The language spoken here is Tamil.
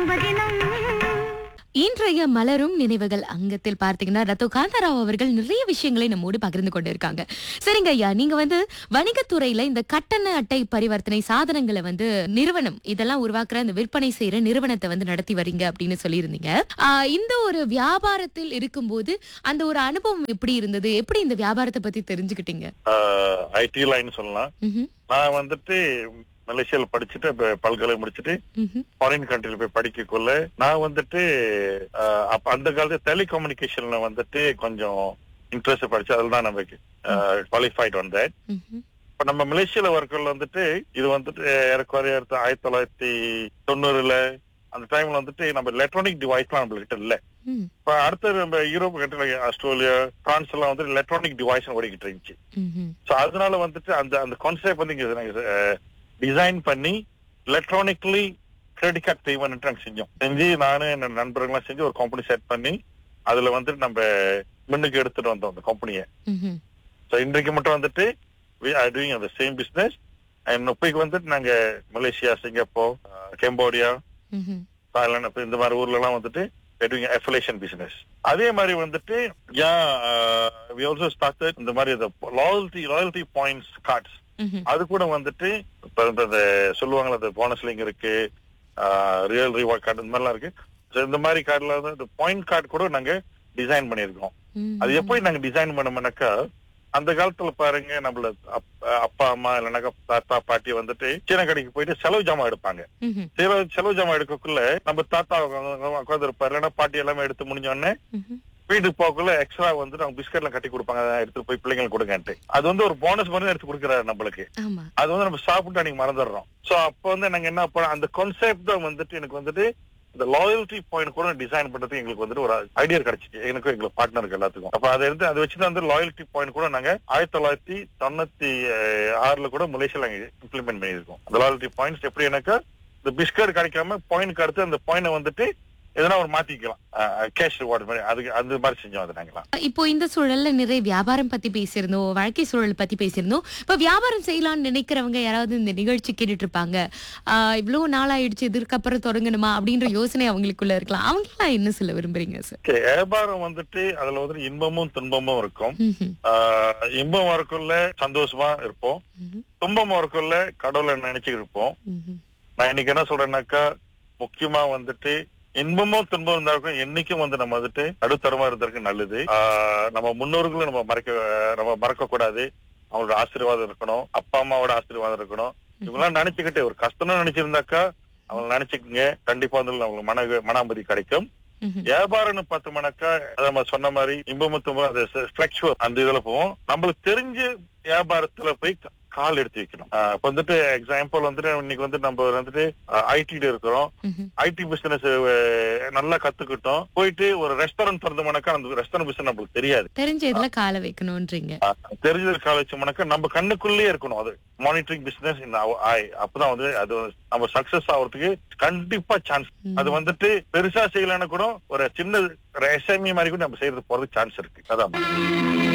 இன்றைய மலரும் நினைவுகள் அங்கத்தில் பார்த்தீங்கன்னா ரத்தோ காந்தாராவ் அவர்கள் நிறைய விஷயங்களை நம்மோடு பகிர்ந்து கொண்டு இருக்காங்க சரிங்க ஐயா நீங்க வந்து வணிகத்துறையில இந்த கட்டண அட்டை பரிவர்த்தனை சாதனங்களை வந்து நிறுவனம் இதெல்லாம் உருவாக்குற இந்த விற்பனை செய்யற நிறுவனத்தை வந்து நடத்தி வரீங்க அப்படின்னு சொல்லியிருந்தீங்க ஆஹ் இந்த ஒரு வியாபாரத்தில் இருக்கும்போது அந்த ஒரு அனுபவம் எப்படி இருந்தது எப்படி இந்த வியாபாரத்தை பத்தி தெரிஞ்சுக்கிட்டீங்க ஐடி லைன் சொல்லலாம் ம்ஹும், நான் வந்துட்டு மலேசியால படிச்சுட்டு இப்ப பல்கலை முடிச்சுட்டு ம்ஹும், ஃபாரின் கண்ட்ரில போய் படிக்கக்குள்ள நான் வந்துட்டு ஆஹ், அப்ப அந்த காலத்து டெலிகம்யூனிகேஷன்ல வந்துட்டு கொஞ்சம் இன்ட்ரெஸ்ட் படிச்சு அதில் தான் நமக்கு குவாலிஃபைட் வந்தேன் ம்ஹும், இப்ப நம்ம மலேசியால ஒர்க்கர்ல வந்துட்டு இது வந்துட்டு ஏறக்குறைய ஆயிரத்தி தொள்ளாயிரத்தி தொண்ணூறுல அந்த டைம்ல வந்துட்டு நம்ம எலக்ட்ரானிக் டிவைஸ்லாம் நம்மள்கிட்ட இல்ல ம், இப்ப அடுத்த நம்ம யூரோப் கண்ட்ரி ஆஸ்திரேலியா பிரான்ஸ் எல்லாம் வந்து எலக்ட்ரானிக் டிவைஸ் ஓடிக்கிட்டு இருந்துச்சு ம்ஹும், சோ அதனால வந்துட்டு அந்த அந்த கான்செப்ட் வந்து இங்க டிசைன் பண்ணி எலக்ட்ரானிக்லி கிரெடிட் கார்டு பேமெண்ட் நாங்க செஞ்சோம் செஞ்சு நானு என் நண்பர்கள்லாம் செஞ்சு ஒரு கம்பெனி செட் பண்ணி அதுல வந்துட்டு நம்ம முன்னுக்கு எடுத்துட்டு வந்தோம் அந்த கம்பெனியை ம்ஹும், ஸோ இன்றைக்கு மட்டும் வந்துட்டு வி ஆர் டூயிங் அந்த சேம் பிசினஸ் அண்ட் இப்போக்கு வந்துட்டு நாங்க மலேசியா சிங்கப்பூர் கம்போடியா ம்ஹும், தாய்லாந்து அப்ப இந்த மாதிரி ஊர்ல எல்லாம் வந்துட்டு டூயிங் அஃபிலேஷன் பிசினஸ் அதே மாதிரி வந்துட்டு யா வி ஆல்சோ ஸ்டார்டட் இந்த மாதிரி லாயல்டி லாயல்டி பாயிண்ட்ஸ் கார்ட்ஸ் ம்ஹும், அது கூட வந்துட்டு இப்ப இந்த இந்த சொல்லுவாங்களே இந்த போனஸ் லிங்க் இருக்கு ரியல் ரிவார்ட் கார்டு இந்த மாதிரிலாம் இருக்கு So இந்த மாதிரி கார்டுல வந்து இந்த பாயிண்ட் கார்டு கூட நாங்க டிசைன் பண்ணியிருக்கோம் ம்ஹும். அது எப்படி நாங்க டிசைன் பண்ணோம்னாக்கா அந்த காலத்துல பாருங்க நம்மள அப்- அப்பா அம்மா இல்லைனாக்கா தாத்தா பாட்டி வந்துட்டு சின்ன கடைக்கு போயிட்டு செலவு ஜாமான் எடுப்பாங்க ம்ஹும், செலவு செலவு ஜாமான் எடுக்கக்குள்ள நம்ம தாத்தா உட்காந்து இருப்பாரு இல்லைன்னா பாட்டி எல்லாமே எடுத்து முடிஞ்ச உடனே ம்ஹும். வீட்டுக்கு போக்குள்ள எக்ஸ்ட்ரா வந்து அவங்க பிஸ்கட்லாம் கட்டி கொடுப்பாங்க அதை எடுத்து போய் பிள்ளைங்களுக்கு கொடுங்கன்ட்டு அது வந்து ஒரு போனஸ் மாதிரி எடுத்து கொடுக்குறாரு நம்மளுக்கு ஆமா அது வந்து நம்ம சாப்பிட்டு அன்னைக்கு மறந்துடுறோம் சோ அப்ப வந்து நாங்க என்ன பண்ணோம் அந்த கான்செப்ட் தான் வந்துட்டு எனக்கு வந்துட்டு இந்த லாயல்டி பாயிண்ட் கூட டிசைன் பண்றது எங்களுக்கு வந்துட்டு ஒரு ஐடியா கிடைச்சிச்சு எனக்கும் எங்களுக்கு பார்ட்னருக்கு எல்லாத்துக்கும் அப்ப அதை எடுத்து அதை வச்சு வந்து லாயல்டி பாயிண்ட் கூட நாங்க ஆயிரத்தி தொள்ளாயிரத்தி தொண்ணூத்தி அஹ், ஆறுல கூட மலேசியால நாங்க இம்ப்ளிமெண்ட் பண்ணியிருக்கோம் அந்த லாயல்டி பாயிண்ட்ஸ் எப்படி எனக்கு இந்த பிஸ்கட் கிடைக்காம பாயிண்ட் அடுத்து அந்த பாயிண்ட் வந்துட்டு எதனா ஒரு மாத்திக்கலாம் கேஷ் ரிவார்டு மாதிரி அதுக்கு அந்த மாதிரி செஞ்சோம் அது நாங்களாம் இப்போ இந்த சூழல்ல நிறைய வியாபாரம் பத்தி பேசியிருந்தோம் வாழ்க்கை சூழல் பத்தி பேசியிருந்தோம் இப்ப வியாபாரம் செய்யலாம்னு நினைக்கிறவங்க யாராவது இந்த நிகழ்ச்சி கேட்டுட்டு இருப்பாங்க ஆஹ் இவ்வளவு நாள் ஆயிடுச்சு இதுக்கப்புறம் தொடங்கணுமா அப்படின்ற யோசனை அவங்களுக்குள்ள இருக்கலாம் அவங்க எல்லாம் என்ன சொல்ல விரும்புறீங்க சார் Okay, வியாபாரம் வந்துட்டு அதுல வந்துட்டு இன்பமும் துன்பமும் இருக்கும் ம்ஹும், ஆஹ் இன்பம் வரக்குள்ள சந்தோஷமா இருப்போம் ம்ஹும், துன்பம் வரக்குள்ள கடவுளை நினைச்சு இருப்போம் ம்ஹும், நான் இன்னைக்கு என்ன சொல்றேன்னாக்கா முக்கியமா வந்துட்டு இன்பமும் துன்பம் இருந்தாலும் என்னைக்கும் வந்து நம்ம வந்துட்டு நடுத்தரமா இருந்திருக்கு நல்லது ஆஹ் நம்ம முன்னோர்களை நம்ம மறக்க நம்ம மறக்க கூடாது அவங்களோட ஆசீர்வாதம் இருக்கணும் அப்பா அம்மாவோட ஆசீர்வாதம் இருக்கணும் இவங்கெல்லாம் நினைச்சுக்கிட்டு ஒரு கஷ்டம்னு நினைச்சிருந்தாக்கா அவங்க நினைச்சுக்கங்க கண்டிப்பா வந்து அவங்களுக்கு மன மன அமைதி கிடைக்கும் ம்ஹும், வியாபாரம்னு பார்த்தோம்னாக்கா அதை நம்ம சொன்ன மாதிரி இன்பமும் துன்பம் அது ஃபிளக்சுவல் அந்த இதுல போவோம் நம்மளுக்கு தெரிஞ்ச வியாபாரத்துல போய் கா- கால் எடுத்து வைக்கணும் ஆஹ் இப்ப வந்துட்டு எக்ஸாம்பிள் வந்துட்டு இன்னைக்கு வந்து நம்ம வந்துட்டு ஐடில இருக்கிறோம் ம்ஹும், ஐடி பிசினஸ் நல்லா கத்துக்கிட்டோம் போயிட்டு ஒரு ரெஸ்டாரண்ட் திறந்தோம்னாக்கா அந்த ரெஸ்டாரண்ட் பிசினஸ் நம்மளுக்கு தெரியாது தெரிஞ்ச இதுல காலை வைக்கணும்ன்றீங்க ஆஹ் தெரிஞ்ச கால் வச்சோம்னாக்கா நம்ம கண்ணுக்குள்ளேயே இருக்கணும் அது மானிட்டரிங் பிசினஸ் இந்த ஐ அப்பதான் வந்து அது வந்து நம்ம சக்சஸ் ஆகிறதுக்கு கண்டிப்பா சான்ஸ் ம். அது வந்துட்டு பெருசா செய்யலன்னா கூட ஒரு சின்ன எஸ்எம்இ மாதிரி கூட நம்ம செய்யறது போறதுக்கு சான்ஸ் இருக்கு அதான்